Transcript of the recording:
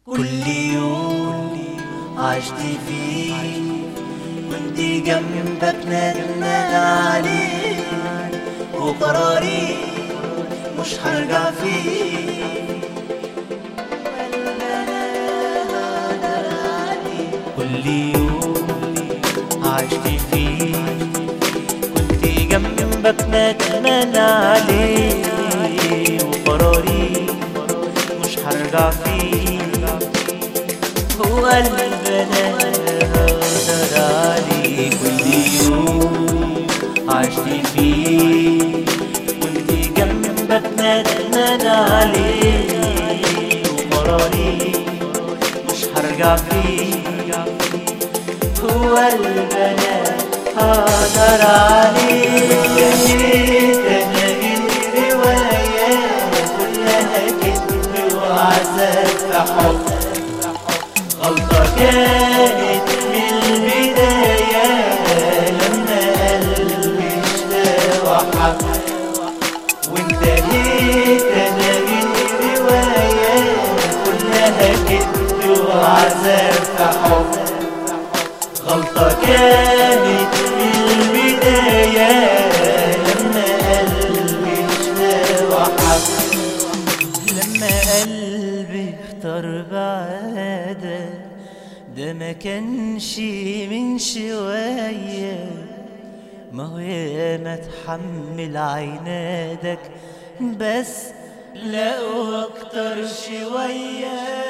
كل يوم عشت فيه كنت جنبك ندمان عليه وقراري مش هرجع فيه كل يوم عشت فيه كنت جنبك ندمان عليه وقراري مش هرجع فيه هو قلبنا هقدر عليه كل يوم عشت فيه كنت جنبك ندمان عليه وقراري مش هرجع فيه هو البنات هقدر عليه جيت انا جيت روايات كلها كذب وعذاب في حب غلطة كانت من البداية لما قلبي اشتاق وحب وانتهيت انا من روايات كلها كذب وعذاب في حب غلطة كانت من البداية لما قلبي اشتاق وحب لما قلبي اختار بعادة ده ما كانش من شوية ما هو ياما تحمل عنادك بس لقوا اكتر شويه